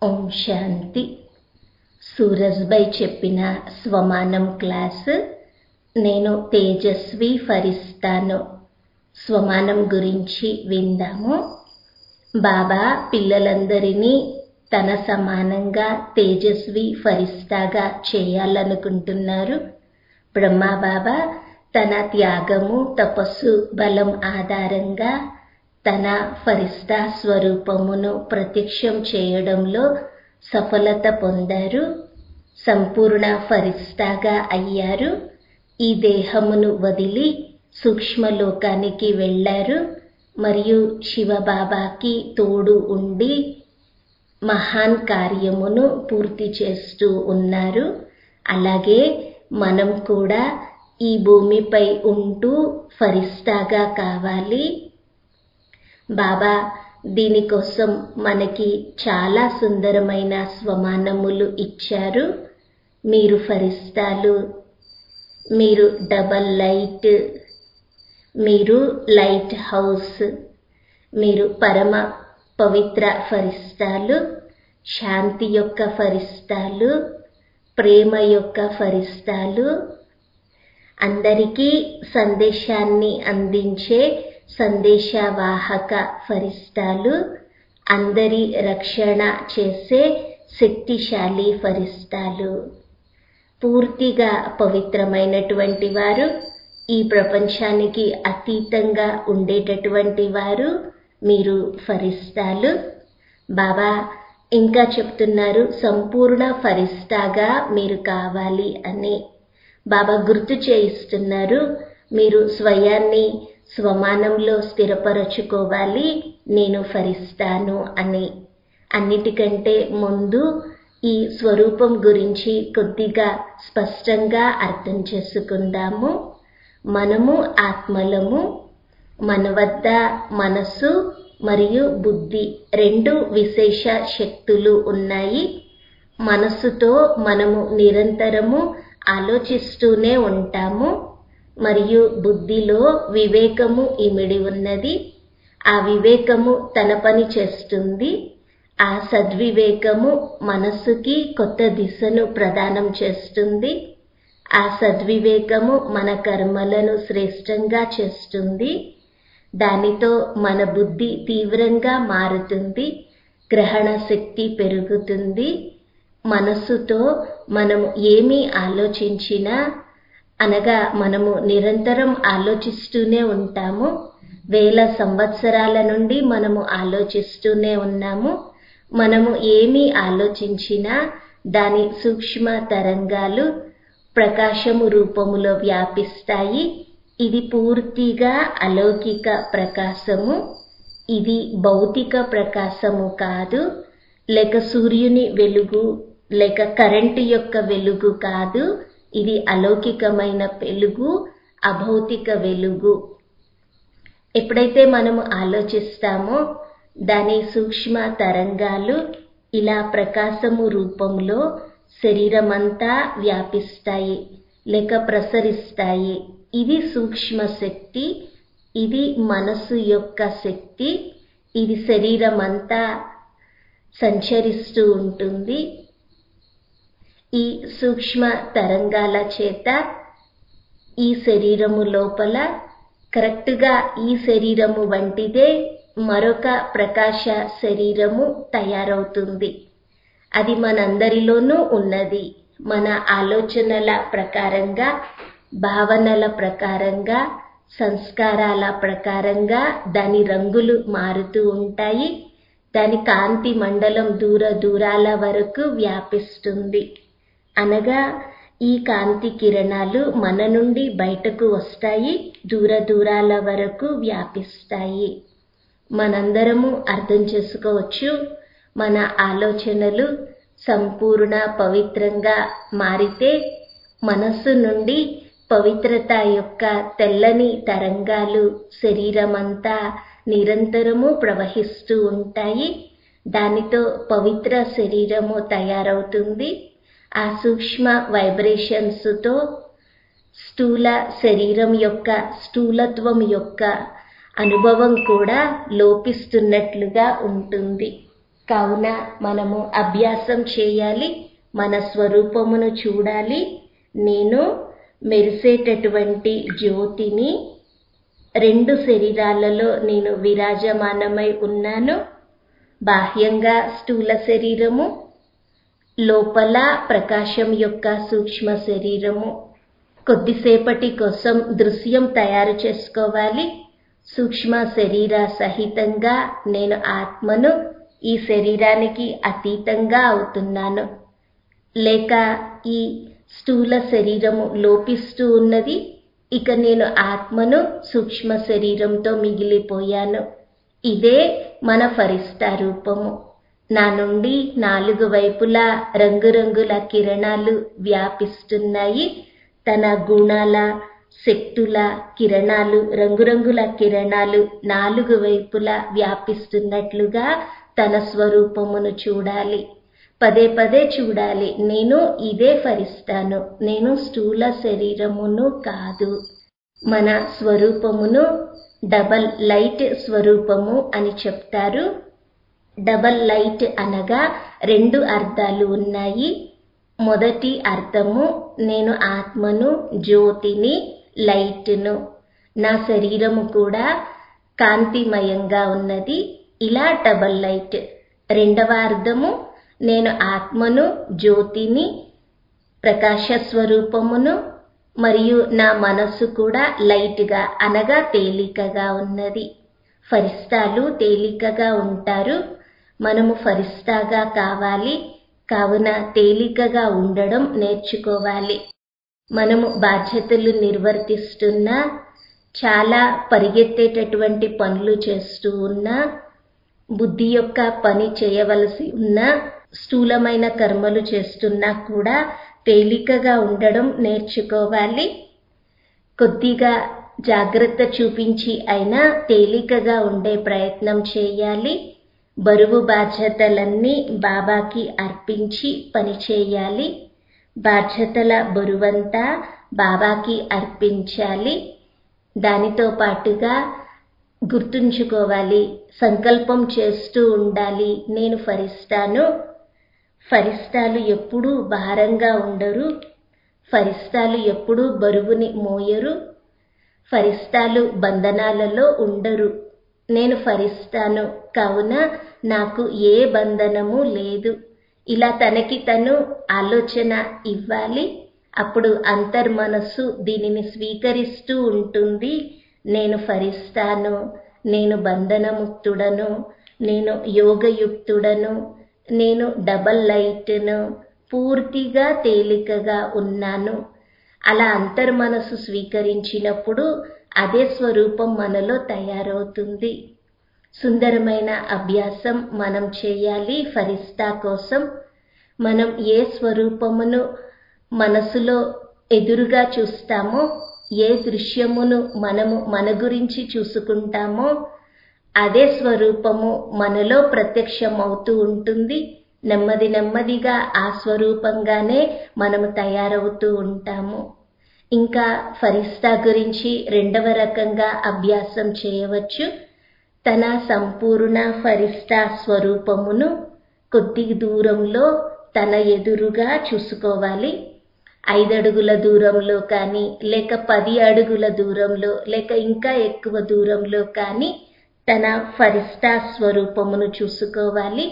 ఓం శాంతి సూరజ్బై చెప్పిన స్వమానం క్లాస్ నేను తేజస్వి ఫరిస్తాను స్వమానం గురించి విందాము బాబా పిల్లలందరినీ తన సమానంగా తేజస్వి ఫరిస్తాగా చేయాలనుకుంటున్నారు బ్రహ్మబాబా తన త్యాగము తపస్సు బలం ఆధారంగా తన ఫరిస్తా స్వరూపమును ప్రత్యక్షం చేయడంలో సఫలత పొందారు సంపూర్ణ ఫరిస్తాగా అయ్యారు ఈ దేహమును వదిలి సూక్ష్మలోకానికి వెళ్ళారు మరియు శివబాబాకి తోడు ఉండి మహాన్ కార్యమును పూర్తి చేస్తూ ఉన్నారు అలాగే మనం కూడా ఈ భూమిపై ఉంటూ ఫరిస్తాగా కావాలి బాబా దీనికోసం మనకి చాలా సుందరమైన స్వమానములు ఇచ్చారు మీరు ఫరిస్తాలు మీరు డబల్ లైట్ మీరు లైట్ హౌస్ మీరు పరమ పవిత్ర ఫరిస్తాలు శాంతి యొక్క ఫరిస్తాలు ప్రేమ యొక్క ఫరిస్తాలు అందరికీ సందేశాన్ని అందించే సందేశవాహక ఫరిస్తాలు అందరి రక్షణ చేసే శక్తిశాలి ఫరిస్తాలు పూర్తిగా పవిత్రమైనటువంటి వారు ఈ ప్రపంచానికి అతీతంగా ఉండేటటువంటి వారు మీరు ఫరిస్తాలు బాబా ఇంకా చెప్తున్నారు సంపూర్ణ ఫరిస్తాగా మీరు కావాలి అని బాబా గుర్తు చేయిస్తున్నారు మీరు స్వయాన్ని స్వమానంలో స్థిరపరచుకోవాలి నేను ఫరిస్తాను అని అన్నిటికంటే ముందు ఈ స్వరూపం గురించి కొద్దిగా స్పష్టంగా అర్థం చేసుకుందాము మనము ఆత్మలము మన వద్ద మనసు మరియు బుద్ధి రెండు విశేష శక్తులు ఉన్నాయి మనసుతో మనము నిరంతరము ఆలోచిస్తూనే ఉంటాము మరియు బుద్ధిలో వివేకము ఇమిడి ఉన్నది ఆ వివేకము తన పని చేస్తుంది ఆ సద్వివేకము మనస్సుకి కొత్త దిశను ప్రదానం చేస్తుంది ఆ సద్వివేకము మన కర్మలను శ్రేష్టంగా చేస్తుంది దానితో మన బుద్ధి తీవ్రంగా మారుతుంది గ్రహణ శక్తి పెరుగుతుంది మనస్సుతో మనము ఏమి ఆలోచించినా అనగా మనము నిరంతరం ఆలోచిస్తూనే ఉంటాము వేల సంవత్సరాల నుండి మనము ఆలోచిస్తూనే ఉన్నాము మనము ఏమి ఆలోచించినా దాని సూక్ష్మ తరంగాలు ప్రకాశము రూపములో వ్యాపిస్తాయి ఇది పూర్తిగా అలౌకిక ప్రకాశము ఇది భౌతిక ప్రకాశము కాదు లేక సూర్యుని వెలుగు లేక కరెంటు యొక్క వెలుగు కాదు ఇది అలౌకికమైన వెలుగు అభౌతిక వెలుగు ఎప్పుడైతే మనము ఆలోచిస్తామో దాని సూక్ష్మ తరంగాలు ఇలా ప్రకాశము రూపంలో శరీరమంతా వ్యాపిస్తాయి లేక ప్రసరిస్తాయి ఇది సూక్ష్మ శక్తి ఇది మనసు యొక్క శక్తి ఇది శరీరం అంతా సంచరిస్తూ ఉంటుంది ఈ సూక్ష్మ తరంగాల చేత ఈ శరీరము లోపల కరెక్ట్గా ఈ శరీరము వంటిదే మరొక ప్రకాశ శరీరము తయారవుతుంది అది మనందరిలోనూ ఉన్నది మన ఆలోచనల ప్రకారంగా భావనల ప్రకారంగా సంస్కారాల ప్రకారంగా దాని రంగులు మారుతూ ఉంటాయి దాని కాంతి మండలం దూర దూరాల వరకు వ్యాపిస్తుంది అనగా ఈ కాంతి కిరణాలు మన నుండి బయటకు వస్తాయి దూర దూరాల వరకు వ్యాపిస్తాయి మనందరము అర్థం చేసుకోవచ్చు మన ఆలోచనలు సంపూర్ణ పవిత్రంగా మారితే మనస్సు నుండి పవిత్రత యొక్క తెల్లని తరంగాలు శరీరమంతా నిరంతరము ప్రవహిస్తూ ఉంటాయి దానితో పవిత్ర శరీరము తయారవుతుంది ఆ సూక్ష్మ వైబ్రేషన్స్తో స్థూల శరీరం యొక్క స్థూలత్వం యొక్క అనుభవం కూడా లోపిస్తున్నట్లుగా ఉంటుంది కావున మనము అభ్యాసం చేయాలి మన స్వరూపమును చూడాలి నేను మెరిసేటటువంటి జ్యోతిని రెండు శరీరాలలో నేను విరాజమానమై ఉన్నాను బాహ్యంగా స్థూల శరీరము లోపల ప్రకాశం యొక్క సూక్ష్మ శరీరము కొద్దిసేపటి కోసం దృశ్యం తయారు చేసుకోవాలి సూక్ష్మ శరీర సహితంగా నేను ఆత్మను ఈ శరీరానికి అతీతంగా అవుతున్నాను లేక ఈ స్థూల శరీరము లోపిస్తూ ఉన్నది ఇక నేను ఆత్మను సూక్ష్మ శరీరంతో మిగిలిపోయాను ఇదే మన ఫరిస్తా రూపము నా నుండి నాలుగు వైపులా రంగురంగుల కిరణాలు వ్యాపిస్తున్నాయి తన గుణాల శక్తుల కిరణాలు రంగురంగుల కిరణాలు నాలుగు వైపులా వ్యాపిస్తున్నట్లుగా తన స్వరూపమును చూడాలి పదే పదే చూడాలి నేను ఇదే ఫరిస్తాను నేను స్థూల శరీరమును కాదు మన స్వరూపమును డబల్ లైట్ స్వరూపము అని చెప్తారు డబల్ లైట్ అనగా రెండు అర్థాలు ఉన్నాయి మొదటి అర్థము నేను ఆత్మను జ్యోతిని లైట్ను నా శరీరము కూడా కాంతిమయంగా ఉన్నది ఇలా డబల్ లైట్ రెండవ అర్థము నేను ఆత్మను జ్యోతిని ప్రకాశ స్వరూపమును మరియు నా మనస్సు కూడా లైట్గా అనగా తేలికగా ఉన్నది ఫరిస్తాలు తేలికగా ఉంటారు మనము ఫరిస్తాగా కావాలి కావున తేలికగా ఉండడం నేర్చుకోవాలి మనము బాధ్యతలు నిర్వర్తిస్తున్నా చాలా పరిగెత్తేటటువంటి పనులు చేస్తూ ఉన్నా బుద్ధి యొక్క పని చేయవలసి ఉన్న స్థూలమైన కర్మలు చేస్తున్నా కూడా తేలికగా ఉండడం నేర్చుకోవాలి కొద్దిగా జాగ్రత్త చూపించి అయినా తేలికగా ఉండే ప్రయత్నం చేయాలి బరువు బాధ్యతలన్నీ బాబాకి అర్పించి పని చేయాలి బాధ్యతల బరువంతా బాబాకి అర్పించాలి దానితో పాటుగా గుర్తుంచుకోవాలి సంకల్పం చేస్తూ ఉండాలి నేను ఫరిస్తాను ఫరిస్తాలు ఎప్పుడూ భారంగా ఉండరు ఫరిస్తాలు ఎప్పుడూ బరువుని మోయరు ఫరిస్తాలు బంధనాలలో ఉండరు నేను ఫరిస్తాను కావున నాకు ఏ బంధనము లేదు ఇలా తనకి తను ఆలోచన ఇవ్వాలి అప్పుడు అంతర్మనస్సు దీనిని స్వీకరిస్తూ ఉంటుంది నేను ఫరిస్తాను నేను బంధనముక్తుడను నేను యోగయుక్తుడను నేను డబల్ లైట్ను పూర్తిగా తేలికగా ఉన్నాను అలా అంతర్మనస్సు స్వీకరించినప్పుడు అదే స్వరూపం మనలో తయారవుతుంది సుందరమైన అభ్యాసం మనం చేయాలి ఫరిస్తా కోసం మనం ఏ స్వరూపమును మనసులో ఎదురుగా చూస్తామో ఏ దృశ్యమును మనము మన గురించి చూసుకుంటామో అదే స్వరూపము మనలో ప్రత్యక్షమవుతూ ఉంటుంది నెమ్మది నెమ్మదిగా ఆ స్వరూపంగానే మనము తయారవుతూ ఉంటాము ఇంకా ఫరిస్తా గురించి రెండవ రకంగా అభ్యాసం చేయవచ్చు తన సంపూర్ణ ఫరిస్తా స్వరూపమును కొద్ది దూరంలో తన ఎదురుగా చూసుకోవాలి ఐదడుగుల దూరంలో కానీ లేక పది అడుగుల దూరంలో లేక ఇంకా ఎక్కువ దూరంలో కానీ తన ఫరిస్తా స్వరూపమును చూసుకోవాలి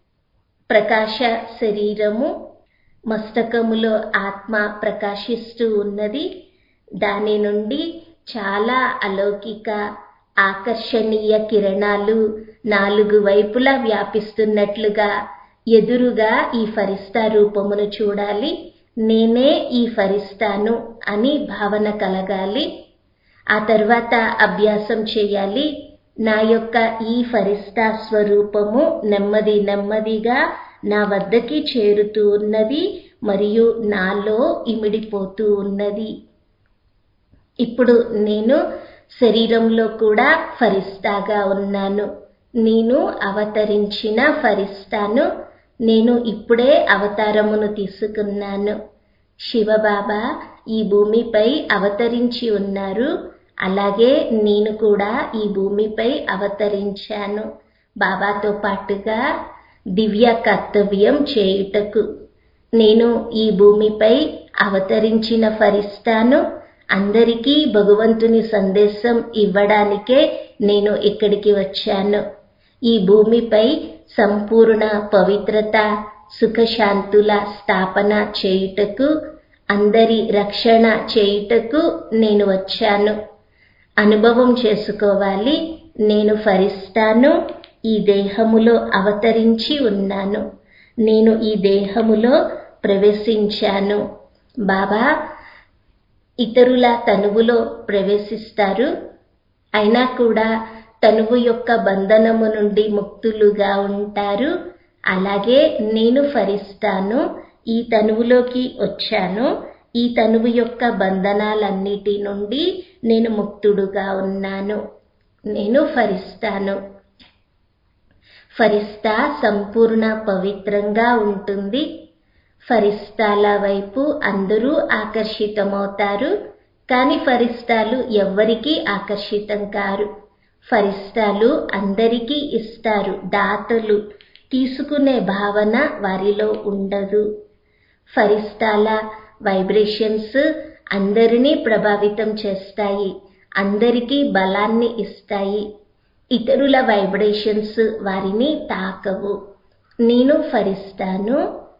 ప్రకాశ శరీరము మస్తకములో ఆత్మ ప్రకాశిస్తూ ఉన్నది దాని నుండి చాలా అలౌకిక ఆకర్షణీయ కిరణాలు నాలుగు వైపులా వ్యాపిస్తున్నట్లుగా ఎదురుగా ఈ ఫరిస్తా రూపమును చూడాలి నేనే ఈ ఫరిస్తాను అని భావన కలగాలి ఆ తర్వాత అభ్యాసం చేయాలి నా యొక్క ఈ ఫరిస్తా స్వరూపము నెమ్మది నెమ్మదిగా నా వద్దకి చేరుతూ ఉన్నది మరియు నాలో ఇమిడిపోతూ ఉన్నది ఇప్పుడు నేను శరీరంలో కూడా ఫరిస్తాగా ఉన్నాను నేను అవతరించిన ఫరిస్తాను నేను ఇప్పుడే అవతారమును తీసుకున్నాను శివబాబా ఈ భూమిపై అవతరించి ఉన్నారు అలాగే నేను కూడా ఈ భూమిపై అవతరించాను బాబాతో పాటుగా దివ్య కర్తవ్యం చేయుటకు నేను ఈ భూమిపై అవతరించిన ఫరిస్తాను అందరికీ భగవంతుని సందేశం ఇవ్వడానికే నేను ఇక్కడికి వచ్చాను ఈ భూమిపై సంపూర్ణ పవిత్రత సుఖశాంతుల స్థాపన చేయుటకు అందరి రక్షణ చేయుటకు నేను వచ్చాను అనుభవం చేసుకోవాలి నేను ఫరిస్తాను ఈ దేహములో అవతరించి ఉన్నాను నేను ఈ దేహములో ప్రవేశించాను బాబా ఇతరుల తనువులో ప్రవేశిస్తారు అయినా కూడా తనువు యొక్క బంధనము నుండి ముక్తులుగా ఉంటారు అలాగే నేను ఫరిస్తాను ఈ తనువులోకి వచ్చాను ఈ తనువు యొక్క బంధనాలన్నిటి నుండి నేను ముక్తుడుగా ఉన్నాను నేను ఫరిస్తాను ఫరిస్తా సంపూర్ణ పవిత్రంగా ఉంటుంది ఫరిస్తాల వైపు అందరూ ఆకర్షితమవుతారు కానీ ఫరిస్తాలు ఎవ్వరికీ ఆకర్షితం కారు ఫరిస్తాలు అందరికీ ఇస్తారు దాతలు తీసుకునే భావన వారిలో ఉండదు ఫరిస్తాల వైబ్రేషన్స్ అందరినీ ప్రభావితం చేస్తాయి అందరికీ బలాన్ని ఇస్తాయి ఇతరుల వైబ్రేషన్స్ వారిని తాకవు నేను ఫరిస్తాను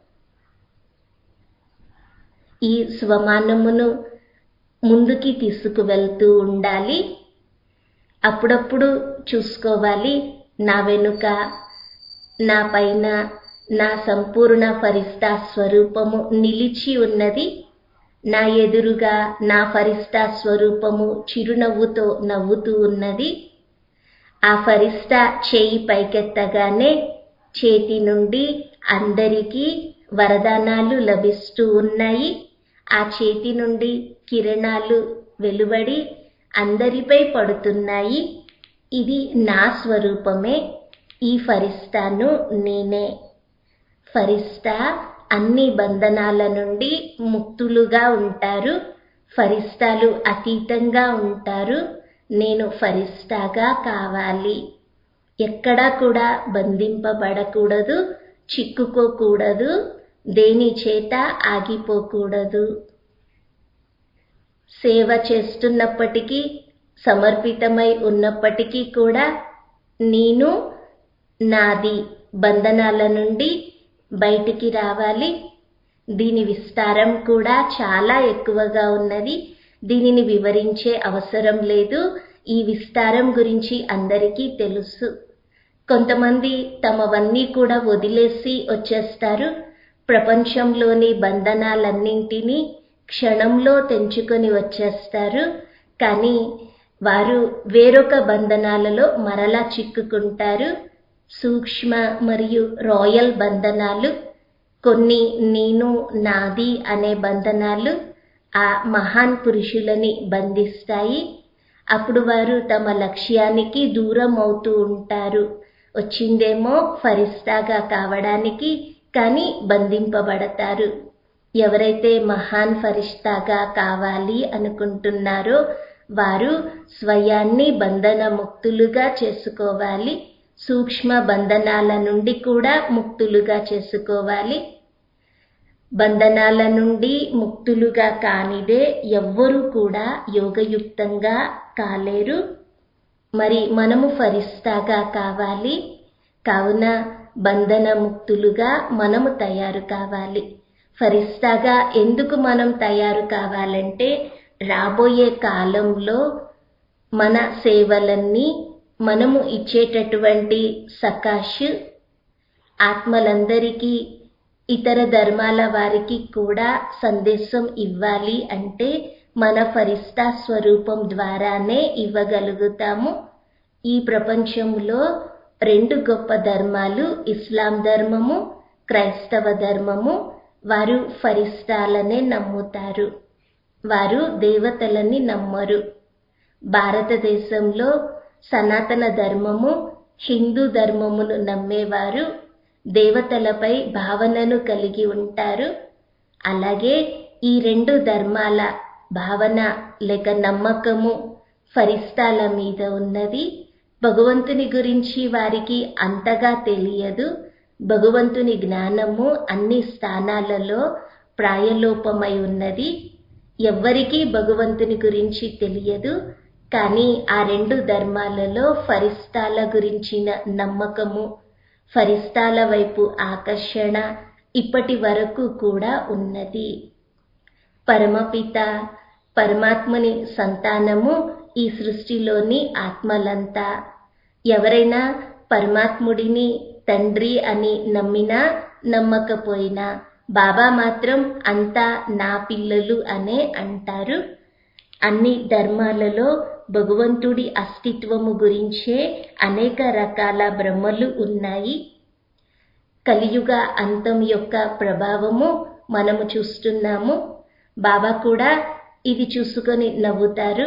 ఈ స్వమానమును ముందుకి తీసుకువెళ్తూ ఉండాలి అప్పుడప్పుడు చూసుకోవాలి నా వెనుక నా పైన నా సంపూర్ణ ఫరిస్తా స్వరూపము నిలిచి ఉన్నది నా ఎదురుగా నా ఫరిస్తా స్వరూపము చిరునవ్వుతో నవ్వుతూ ఉన్నది ఆ ఫరిస్తా చేయి పైకెత్తగానే చేతి నుండి అందరికీ వరదానాలు లభిస్తూ ఉన్నాయి ఆ చేతి నుండి కిరణాలు వెలువడి అందరిపై పడుతున్నాయి ఇది నా స్వరూపమే ఈ ఫరిస్తాను నేనే ఫరిస్తా అన్ని బంధనాల నుండి ముక్తులుగా ఉంటారు ఫరిస్తాలు అతీతంగా ఉంటారు నేను ఫరిస్తాగా కావాలి ఎక్కడా కూడా బంధింపబడకూడదు చిక్కుకోకూడదు దేని చేత ఆగిపోకూడదు సేవ చేస్తున్నప్పటికీ సమర్పితమై ఉన్నప్పటికీ కూడా నేను నాది బంధనాల నుండి బయటికి రావాలి దీని విస్తారం కూడా చాలా ఎక్కువగా ఉన్నది దీనిని వివరించే అవసరం లేదు ఈ విస్తారం గురించి అందరికీ తెలుసు కొంతమంది తమవన్నీ కూడా వదిలేసి వచ్చేస్తారు ప్రపంచంలోని బంధనాలన్నింటినీ క్షణంలో తెంచుకొని వచ్చేస్తారు కానీ వారు వేరొక బంధనాలలో మరలా చిక్కుకుంటారు సూక్ష్మ మరియు రాయల్ బంధనాలు కొన్ని నేను నాది అనే బంధనాలు ఆ మహాన్ పురుషులని బంధిస్తాయి అప్పుడు వారు తమ లక్ష్యానికి దూరం అవుతూ ఉంటారు వచ్చిందేమో ఫరిస్తాగా కావడానికి కానీ బంధింపబడతారు ఎవరైతే మహాన్ ఫరిస్తాగా కావాలి అనుకుంటున్నారో వారు స్వయాన్ని బంధన ముక్తులుగా చేసుకోవాలి సూక్ష్మ బంధనాల నుండి కూడా ముక్తులుగా చేసుకోవాలి బంధనాల నుండి ముక్తులుగా కానిదే ఎవ్వరూ కూడా యోగయుక్తంగా కాలేరు మరి మనము ఫరిస్తాగా కావాలి కావున బంధన ముక్తులుగా మనము తయారు కావాలి ఫరిస్తాగా ఎందుకు మనం తయారు కావాలంటే రాబోయే కాలంలో మన సేవలన్నీ మనము ఇచ్చేటటువంటి సకాష్ ఆత్మలందరికీ ఇతర ధర్మాల వారికి కూడా సందేశం ఇవ్వాలి అంటే మన ఫరిస్తా స్వరూపం ద్వారానే ఇవ్వగలుగుతాము ఈ ప్రపంచంలో రెండు గొప్ప ధర్మాలు ఇస్లాం ధర్మము క్రైస్తవ ధర్మము వారు ఫరిస్తాలనే నమ్ముతారు వారు దేవతలని నమ్మరు భారతదేశంలో సనాతన ధర్మము హిందూ ధర్మమును నమ్మేవారు దేవతలపై భావనను కలిగి ఉంటారు అలాగే ఈ రెండు ధర్మాల భావన లేక నమ్మకము ఫరిస్తాల మీద ఉన్నది భగవంతుని గురించి వారికి అంతగా తెలియదు భగవంతుని జ్ఞానము అన్ని స్థానాలలో ప్రాయలోపమై ఉన్నది ఎవ్వరికీ భగవంతుని గురించి తెలియదు కానీ ఆ రెండు ధర్మాలలో ఫరిస్తాల గురించిన నమ్మకము ఫరిస్తాల వైపు ఆకర్షణ ఇప్పటి వరకు కూడా ఉన్నది పరమపిత పరమాత్మని సంతానము ఈ సృష్టిలోని ఆత్మలంతా ఎవరైనా పరమాత్ముడిని తండ్రి అని నమ్మినా నమ్మకపోయినా బాబా మాత్రం అంతా నా పిల్లలు అనే అంటారు అన్ని ధర్మాలలో భగవంతుడి అస్తిత్వము గురించే అనేక రకాల బ్రహ్మలు ఉన్నాయి కలియుగ అంతం యొక్క ప్రభావము మనము చూస్తున్నాము బాబా కూడా ఇది చూసుకొని నవ్వుతారు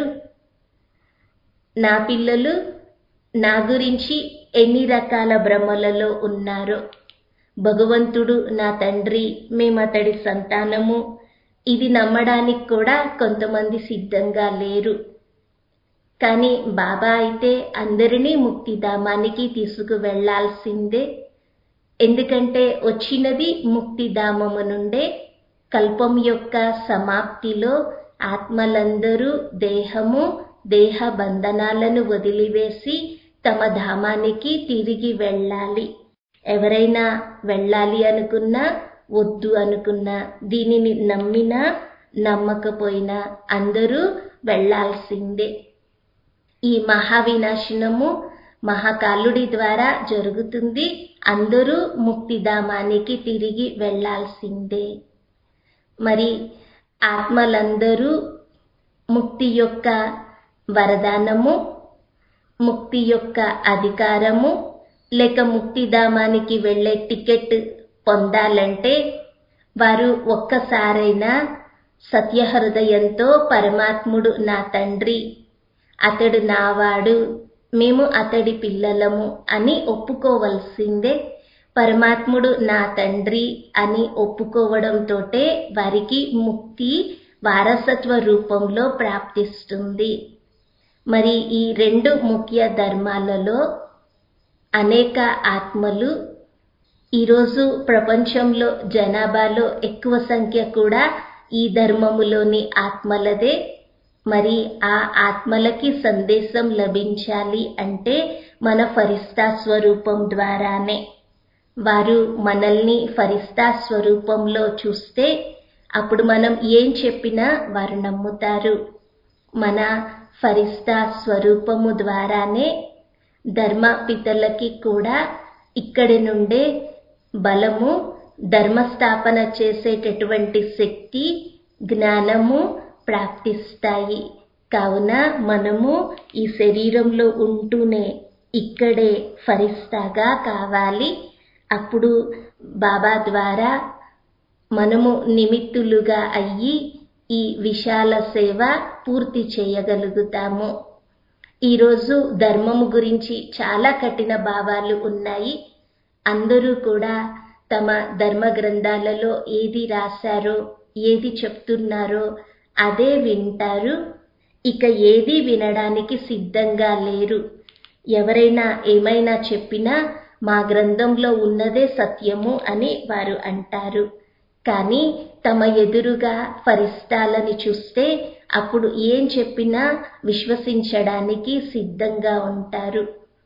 నా పిల్లలు నా గురించి ఎన్ని రకాల భ్రమలలో ఉన్నారో భగవంతుడు నా తండ్రి మేమతడి సంతానము ఇది నమ్మడానికి కూడా కొంతమంది సిద్ధంగా లేరు కానీ బాబా అయితే అందరినీ ముక్తిధామానికి తీసుకువెళ్లాల్సిందే ఎందుకంటే వచ్చినది ముక్తిధామము నుండే కల్పం యొక్క సమాప్తిలో ఆత్మలందరూ దేహము దేహ బంధనాలను వదిలివేసి తమ ధామానికి తిరిగి వెళ్ళాలి ఎవరైనా వెళ్ళాలి అనుకున్నా వద్దు అనుకున్నా దీనిని నమ్మినా నమ్మకపోయినా అందరూ వెళ్లాల్సిందే ఈ మహావినాశనము మహాకాలుడి ద్వారా జరుగుతుంది అందరూ ముక్తిధామానికి తిరిగి వెళ్లాల్సిందే మరి ఆత్మలందరూ ముక్తి యొక్క వరదానము ముక్తి యొక్క అధికారము లేక ముక్తిధామానికి వెళ్లే టికెట్ పొందాలంటే వారు ఒక్కసారైనా సత్యహృదయంతో పరమాత్ముడు నా తండ్రి అతడు నావాడు మేము అతడి పిల్లలము అని ఒప్పుకోవలసిందే పరమాత్ముడు నా తండ్రి అని ఒప్పుకోవడంతోటే వారికి ముక్తి వారసత్వ రూపంలో ప్రాప్తిస్తుంది మరి ఈ రెండు ముఖ్య ధర్మాలలో అనేక ఆత్మలు ఈరోజు ప్రపంచంలో జనాభాలో ఎక్కువ సంఖ్య కూడా ఈ ధర్మములోని ఆత్మలదే మరి ఆ ఆత్మలకి సందేశం లభించాలి అంటే మన ఫరిస్తా స్వరూపం ద్వారానే వారు మనల్ని ఫరిస్తా స్వరూపంలో చూస్తే అప్పుడు మనం ఏం చెప్పినా వారు నమ్ముతారు మన ఫరిస్తా స్వరూపము ద్వారానే ధర్మపితలకి కూడా ఇక్కడి నుండే బలము ధర్మస్థాపన చేసేటటువంటి శక్తి జ్ఞానము ప్రాప్తిస్తాయి కావున మనము ఈ శరీరంలో ఉంటూనే ఇక్కడే ఫరిస్తాగా కావాలి అప్పుడు బాబా ద్వారా మనము నిమిత్తులుగా అయ్యి ఈ విశాల సేవ పూర్తి చేయగలుగుతాము ఈరోజు ధర్మము గురించి చాలా కఠిన భావాలు ఉన్నాయి అందరూ కూడా తమ ధర్మ గ్రంథాలలో ఏది రాశారో ఏది చెప్తున్నారో అదే వింటారు ఇక ఏది వినడానికి సిద్ధంగా లేరు ఎవరైనా ఏమైనా చెప్పినా మా గ్రంథంలో ఉన్నదే సత్యము అని వారు అంటారు కానీ తమ ఎదురుగా ఫరిస్తాలని చూస్తే అప్పుడు ఏం చెప్పినా విశ్వసించడానికి సిద్ధంగా ఉంటారు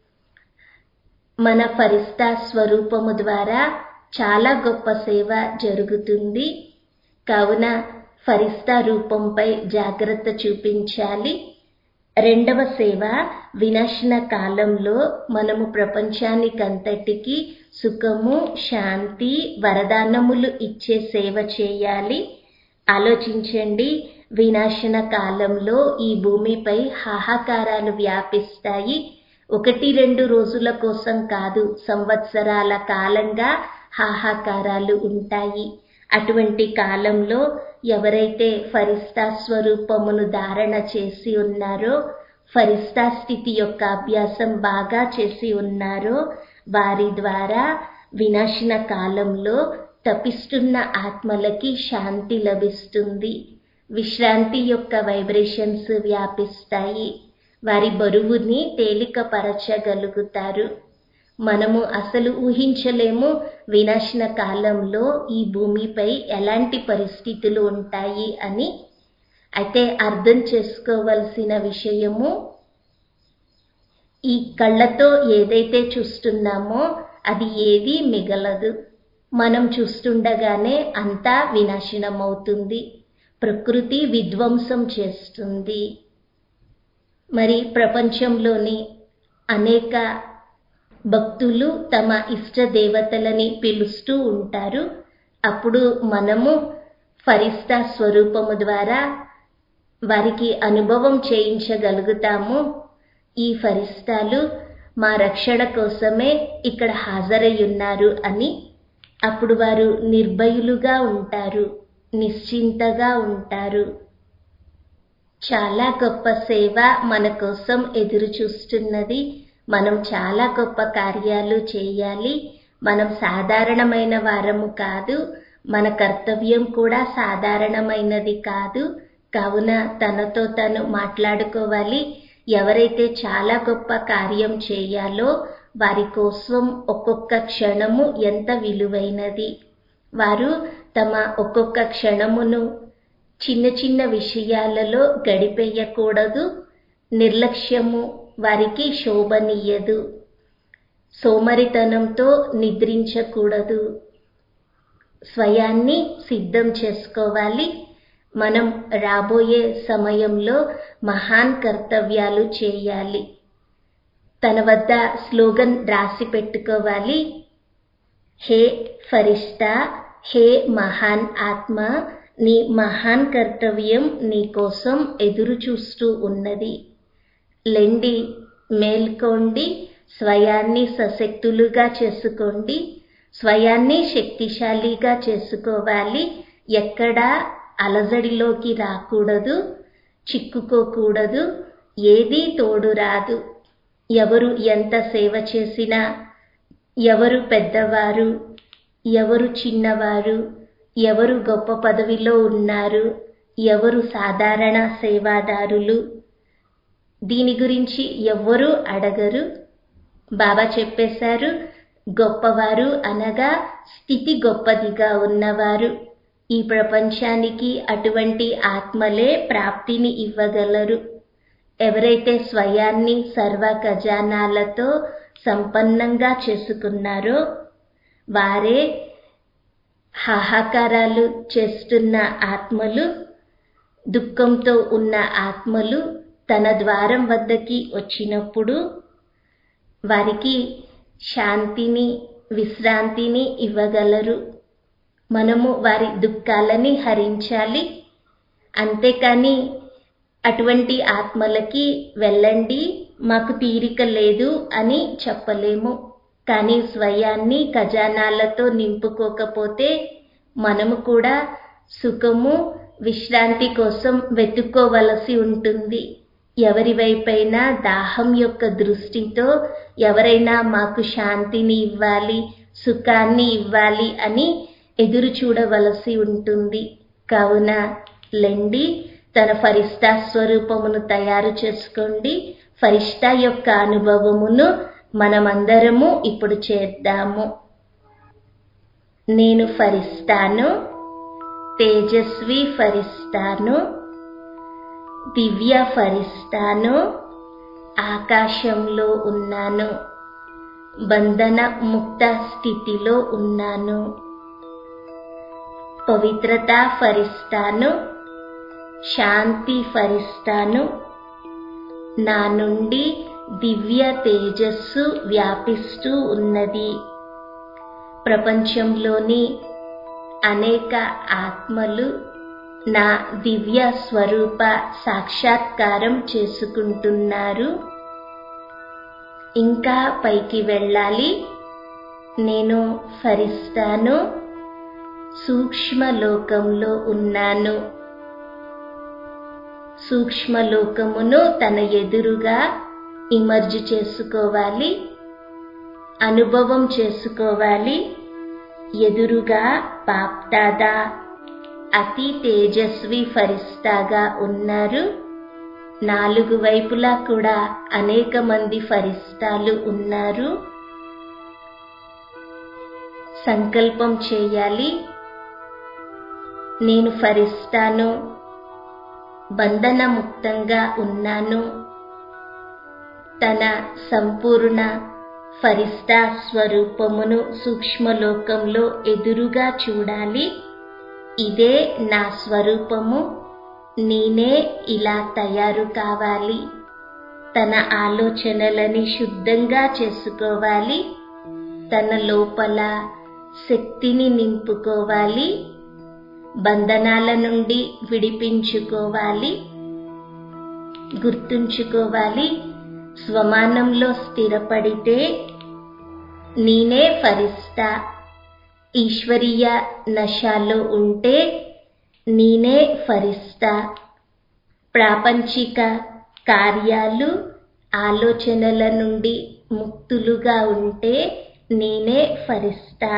మన ఫరిస్తా స్వరూపము ద్వారా చాలా గొప్ప సేవ జరుగుతుంది కావున ఫరిస్తా రూపంపై జాగ్రత్త చూపించాలి రెండవ సేవ వినాశన కాలంలో మనము ప్రపంచానికంతటికి సుఖము శాంతి వరదానములు ఇచ్చే సేవ చేయాలి ఆలోచించండి వినాశన కాలంలో ఈ భూమిపై హాహాకారాలు వ్యాపిస్తాయి ఒకటి రెండు రోజుల కోసం కాదు సంవత్సరాల కాలంగా హాహాకారాలు ఉంటాయి అటువంటి కాలంలో ఎవరైతే ఫరిస్తా స్వరూపమును ధారణ చేసి ఉన్నారో ఫరిస్తా స్థితి యొక్క అభ్యాసం బాగా చేసి ఉన్నారో వారి ద్వారా వినాశన కాలంలో తపిస్తున్న ఆత్మలకి శాంతి లభిస్తుంది విశ్రాంతి యొక్క వైబ్రేషన్స్ వ్యాపిస్తాయి వారి బరువుని తేలికపరచగలుగుతారు మనము అసలు ఊహించలేము వినాశన కాలంలో ఈ భూమిపై ఎలాంటి పరిస్థితులు ఉంటాయి అని అయితే అర్థం చేసుకోవలసిన విషయము ఈ కళ్ళతో ఏదైతే చూస్తున్నామో అది ఏది మిగలదు మనం చూస్తుండగానే అంతా వినాశనం అవుతుంది ప్రకృతి విధ్వంసం చేస్తుంది మరి ప్రపంచంలోని అనేక భక్తులు తమ ఇష్ట దేవతలని పిలుస్తూ ఉంటారు అప్పుడు మనము ఫరిస్తా స్వరూపము ద్వారా వారికి అనుభవం చేయించగలుగుతాము ఈ ఫరిస్తాలు మా రక్షణ కోసమే ఇక్కడ హాజరై ఉన్నారు అని అప్పుడు వారు నిర్భయులుగా ఉంటారు నిశ్చింతగా ఉంటారు చాలా గొప్ప సేవ మన కోసం ఎదురు చూస్తున్నది మనం చాలా గొప్ప కార్యాలు చేయాలి మనం సాధారణమైన వారము కాదు మన కర్తవ్యం కూడా సాధారణమైనది కాదు కావున తనతో తను మాట్లాడుకోవాలి ఎవరైతే చాలా గొప్ప కార్యం చేయాలో వారి కోసం ఒక్కొక్క క్షణము ఎంత విలువైనది వారు తమ ఒక్కొక్క క్షణమును చిన్న చిన్న విషయాలలో గడిపేయకూడదు నిర్లక్ష్యము వారికి శోభనీయదు సోమరితనంతో నిద్రించకూడదు స్వయాన్ని సిద్ధం చేసుకోవాలి మనం రాబోయే సమయంలో మహాన్ కర్తవ్యాలు చేయాలి తన వద్ద స్లోగన్ రాసి పెట్టుకోవాలి హే ఫరిష్తా హే మహాన్ ఆత్మ నీ మహాన్ కర్తవ్యం నీ కోసం ఎదురు చూస్తూ ఉన్నది లెండి మేల్కోండి స్వయాన్ని సశక్తులుగా చేసుకోండి స్వయాన్ని శక్తిశాలిగా చేసుకోవాలి ఎక్కడా అలజడిలోకి రాకూడదు చిక్కుకోకూడదు ఏదీ తోడు రాదు ఎవరు ఎంత సేవ చేసినా ఎవరు పెద్దవారు ఎవరు చిన్నవారు ఎవరు గొప్ప పదవిలో ఉన్నారు ఎవరు సాధారణ సేవాదారులు దీని గురించి ఎవ్వరూ అడగరు బాబా చెప్పేశారు గొప్పవారు అనగా స్థితి గొప్పదిగా ఉన్నవారు ఈ ప్రపంచానికి అటువంటి ఆత్మలే ప్రాప్తిని ఇవ్వగలరు ఎవరైతే స్వయాన్ని సర్వ ఖజానాలతో సంపన్నంగా చేసుకున్నారో వారే హాహాకారాలు చేస్తున్న ఆత్మలు దుఃఖంతో ఉన్న ఆత్మలు తన ద్వారం వద్దకి వచ్చినప్పుడు వారికి శాంతిని విశ్రాంతిని ఇవ్వగలరు మనము వారి దుఃఖాలని హరించాలి అంతేకాని అటువంటి ఆత్మలకి వెళ్ళండి మాకు తీరిక లేదు అని చెప్పలేము కానీ స్వయాన్ని ఖజానాలతో నింపుకోకపోతే మనము కూడా సుఖము విశ్రాంతి కోసం వెతుక్కోవలసి ఉంటుంది ఎవరి వైపైనా దాహం యొక్క దృష్టితో ఎవరైనా మాకు శాంతిని ఇవ్వాలి సుఖాన్ని ఇవ్వాలి అని ఎదురు చూడవలసి ఉంటుంది కావున లెండి తన ఫరిష్తా స్వరూపమును తయారు చేసుకోండి ఫరిష్తా యొక్క అనుభవమును మనమందరము ఇప్పుడు చేద్దాము నేను ఫరిస్తాను తేజస్వి ఫరిస్తాను దివ్య ఫరిస్తాను ఆకాశంలో ఉన్నాను బంధన ముక్త స్థితిలో ఉన్నాను పవిత్రత ఫరిస్తాను శాంతి ఫరిస్తాను నా నుండి దివ్య తేజస్సు వ్యాపిస్తూ ఉన్నది ప్రపంచంలోని అనేక ఆత్మలు నా దివ్య స్వరూప సాక్షాత్కారం చేసుకుంటున్నారు ఇంకా పైకి వెళ్ళాలి నేను ఫరిస్తాను సూక్ష్మలోకంలో ఉన్నాను సూక్ష్మలోకమును తన ఎదురుగా ఇమర్జ్ చేసుకోవాలి అనుభవం చేసుకోవాలి ఎదురుగా బాప్దాదా అతి తేజస్వి ఫరిస్తాగా ఉన్నారు నాలుగు వైపులా కూడా అనేక మంది ఫరిస్తాలు ఉన్నారు సంకల్పం చేయాలి నేను ఫరిస్తాను బంధనముక్తంగా ఉన్నాను తన సంపూర్ణ ఫరిస్తా స్వరూపమును సూక్ష్మలోకంలో ఎదురుగా చూడాలి ఇదే నా స్వరూపము నేనే ఇలా తయారు కావాలి తన ఆలోచనలని శుద్ధంగా చేసుకోవాలి తన లోపల శక్తిని నింపుకోవాలి బంధనాల నుండి విడిపించుకోవాలి గుర్తుంచుకోవాలి స్వమానంలో స్థిరపడితే నేనే ఫరిస్తా ఈశ్వరీయ నశాలో ఉంటే నేనే ఫరిస్తా ప్రాపంచిక కార్యాలు ఆలోచనల నుండి ముక్తులుగా ఉంటే నేనే ఫరిస్తా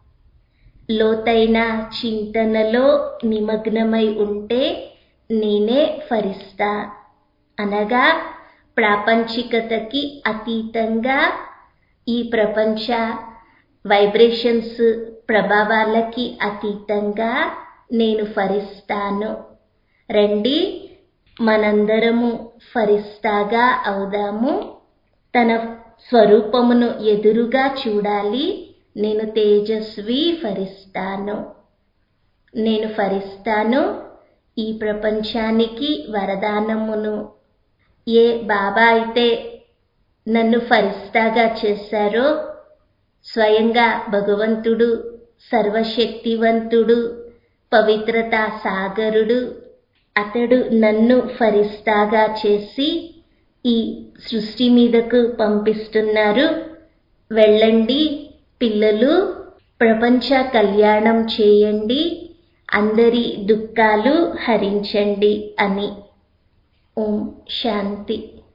లోతైన చింతనలో నిమగ్నమై ఉంటే నేనే ఫరిస్తా అనగా ప్రాపంచికతకి అతీతంగా ఈ ప్రపంచ వైబ్రేషన్స్ ప్రభావాలకి అతీతంగా నేను ఫరిస్తాను రండి మనందరము ఫరిస్తాగా అవుదాము తన స్వరూపమును ఎదురుగా చూడాలి నేను తేజస్వి ఫరిస్తాను నేను ఫరిస్తాను ఈ ప్రపంచానికి వరదానమును ఏ బాబా అయితే నన్ను ఫరిస్తాగా చేశారో స్వయంగా భగవంతుడు సర్వశక్తివంతుడు పవిత్రతా సాగరుడు అతడు నన్ను ఫరిస్తాగా చేసి ఈ సృష్టి మీదకు పంపిస్తున్నారు వెళ్ళండి పిల్లలు ప్రపంచ కళ్యాణం చేయండి అందరి దుఃఖాలు హరించండి అని ఓం శాంతి